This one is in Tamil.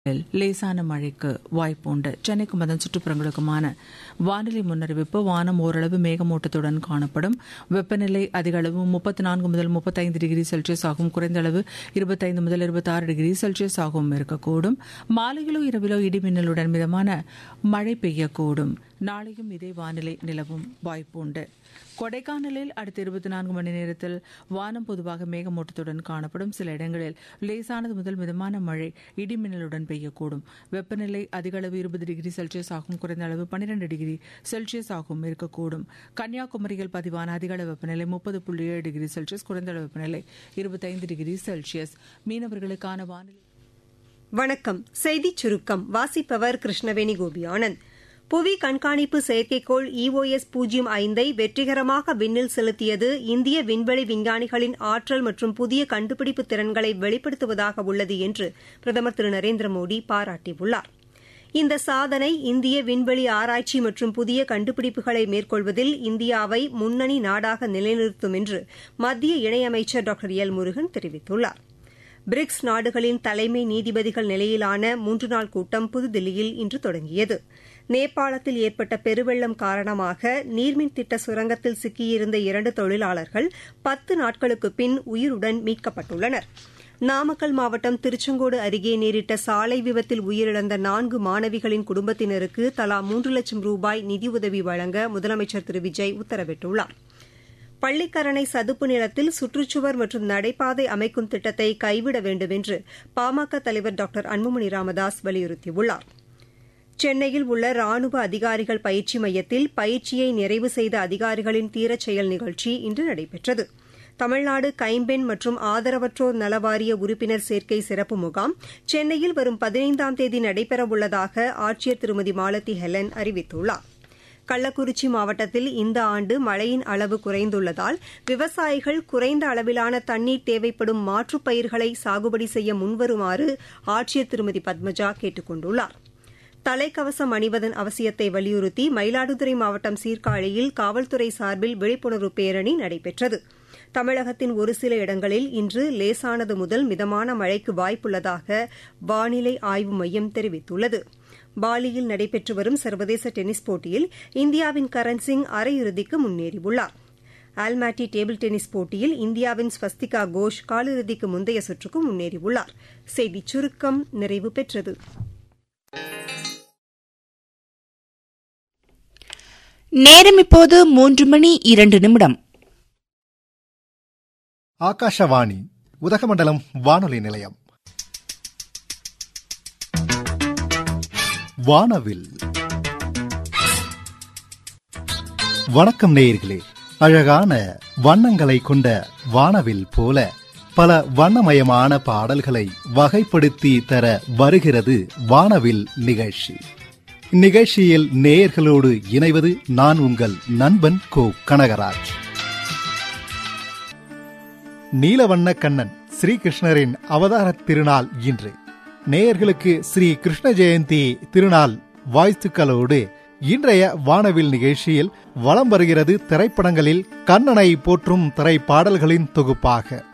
லேசான மழைக்கு வாய்ப்புண்டு சென்னைக்கும் அதன் சுற்றுப்புறங்களுக்குமான வானிலை முன்னறிவிப்பு வானம் ஓரளவு மேகமூட்டத்துடன் காணப்படும் வெப்பநிலை அதிக அளவு முப்பத்தி நான்கு முதல் முப்பத்தைந்து டிகிரி செல்சியஸ் ஆகும் குறைந்த அளவு இருபத்தைந்து முதல் இருபத்தாறு டிகிரி செல்சியஸ் ஆகவும் இருக்கக்கூடும் மாலையிலோ இரவிலோ இடிமின்னலுடன் மிதமான மழை பெய்யக்கூடும் நாளையும் இதே வானிலை நிலவும் வாய்ப்புண்டு கொடைக்கானலில் அடுத்த இருபத்தி நான்கு மணி நேரத்தில் வானம் பொதுவாக மேகமூட்டத்துடன் காணப்படும் சில இடங்களில் லேசானது முதல் மிதமான மழை இடிமின்னலுடன் பெய்யக்கூடும் வெப்பநிலை அதிக அளவு இருபது டிகிரி செல்சியஸ் ஆகும் குறைந்த அளவு பனிரெண்டு டிகிரி செல்சியஸ் ஆகும் இருக்கக்கூடும் கன்னியாகுமரியில் பதிவான அதிக அளவு வெப்பநிலை முப்பது புள்ளி ஏழு டிகிரி செல்சியஸ் குறைந்த அளவு வெப்பநிலை இருபத்தைந்து டிகிரி செல்சியஸ் மீனவர்களுக்கான வானிலை வணக்கம் செய்திச் சுருக்கம் வாசிப்பவர் கிருஷ்ணவேணி கோபியானந்த் புவி கண்காணிப்பு செயற்கைக்கோள் இஓஎஸ் பூஜ்ஜியம் ஐந்தை வெற்றிகரமாக விண்ணில் செலுத்தியது இந்திய விண்வெளி விஞ்ஞானிகளின் ஆற்றல் மற்றும் புதிய கண்டுபிடிப்பு திறன்களை வெளிப்படுத்துவதாக உள்ளது என்று பிரதமர் திரு நரேந்திர மோடி பாராட்டியுள்ளார் இந்த சாதனை இந்திய விண்வெளி ஆராய்ச்சி மற்றும் புதிய கண்டுபிடிப்புகளை மேற்கொள்வதில் இந்தியாவை முன்னணி நாடாக நிலைநிறுத்தும் என்று மத்திய இணையமைச்சர் டாக்டர் எல் முருகன் தெரிவித்துள்ளார் பிரிக்ஸ் நாடுகளின் தலைமை நீதிபதிகள் நிலையிலான மூன்று நாள் கூட்டம் புதுதில்லியில் இன்று தொடங்கியது நேபாளத்தில் ஏற்பட்ட பெருவெள்ளம் காரணமாக நீர்மின் திட்ட சுரங்கத்தில் சிக்கியிருந்த இரண்டு தொழிலாளர்கள் பத்து நாட்களுக்கு பின் உயிருடன் மீட்கப்பட்டுள்ளனர் நாமக்கல் மாவட்டம் திருச்செங்கோடு அருகே நேரிட்ட சாலை விபத்தில் உயிரிழந்த நான்கு மாணவிகளின் குடும்பத்தினருக்கு தலா மூன்று லட்சம் ரூபாய் நிதியுதவி வழங்க முதலமைச்சர் திரு விஜய் உத்தரவிட்டுள்ளாா் பள்ளிக்கரணை சதுப்பு நிலத்தில் சுற்றுச்சுவர் மற்றும் நடைபாதை அமைக்கும் திட்டத்தை கைவிட வேண்டும் என்று பாமக தலைவர் டாக்டர் அன்புமணி ராமதாஸ் வலியுறுத்தியுள்ளார் சென்னையில் உள்ள ராணுவ அதிகாரிகள் பயிற்சி மையத்தில் பயிற்சியை நிறைவு செய்த அதிகாரிகளின் தீரச் செயல் நிகழ்ச்சி இன்று நடைபெற்றது தமிழ்நாடு கைம்பெண் மற்றும் ஆதரவற்றோர் நலவாரிய உறுப்பினர் சேர்க்கை சிறப்பு முகாம் சென்னையில் வரும் பதினைந்தாம் தேதி நடைபெறவுள்ளதாக ஆட்சியர் திருமதி மாலதி ஹெலன் அறிவித்துள்ளாா் கள்ளக்குறிச்சி மாவட்டத்தில் இந்த ஆண்டு மழையின் அளவு குறைந்துள்ளதால் விவசாயிகள் குறைந்த அளவிலான தண்ணீர் தேவைப்படும் மாற்றுப் பயிர்களை சாகுபடி செய்ய முன்வருமாறு ஆட்சியர் திருமதி பத்மஜா கேட்டுக் கொண்டுள்ளார் தலைக்கவசம் அணிவதன் அவசியத்தை வலியுறுத்தி மயிலாடுதுறை மாவட்டம் சீர்காழியில் காவல்துறை சார்பில் விழிப்புணர்வு பேரணி நடைபெற்றது தமிழகத்தின் ஒரு சில இடங்களில் இன்று லேசானது முதல் மிதமான மழைக்கு வாய்ப்புள்ளதாக வானிலை ஆய்வு மையம் தெரிவித்துள்ளது பாலியில் நடைபெற்று வரும் சர்வதேச டென்னிஸ் போட்டியில் இந்தியாவின் கரண் சிங் அரையிறுதிக்கு முன்னேறியுள்ளார் ஆல்மாட்டி டேபிள் டென்னிஸ் போட்டியில் இந்தியாவின் ஸ்வஸ்திகா கோஷ் காலிறுதிக்கு முந்தைய சுற்றுக்கு முன்னேறியுள்ளார் செய்திச் சுருக்கம் நிறைவு பெற்றது நேரம் இப்போது மூன்று மணி இரண்டு நிமிடம் ஆகாஷவாணி உதகமண்டலம் வானொலி நிலையம் வானவில் வணக்கம் நேயர்களே அழகான வண்ணங்களை கொண்ட வானவில் போல பல வண்ணமயமான பாடல்களை வகைப்படுத்தி தர வருகிறது வானவில் நிகழ்ச்சி இந்நிகழ்ச்சியில் நேயர்களோடு இணைவது நான் உங்கள் நண்பன் கோ கனகராஜ் நீலவண்ண கண்ணன் ஸ்ரீகிருஷ்ணரின் அவதார திருநாள் இன்று நேயர்களுக்கு ஸ்ரீ கிருஷ்ண ஜெயந்தி திருநாள் வாழ்த்துக்களோடு இன்றைய வானவில் நிகழ்ச்சியில் வலம் வருகிறது திரைப்படங்களில் கண்ணனை போற்றும் திரைப்பாடல்களின் தொகுப்பாக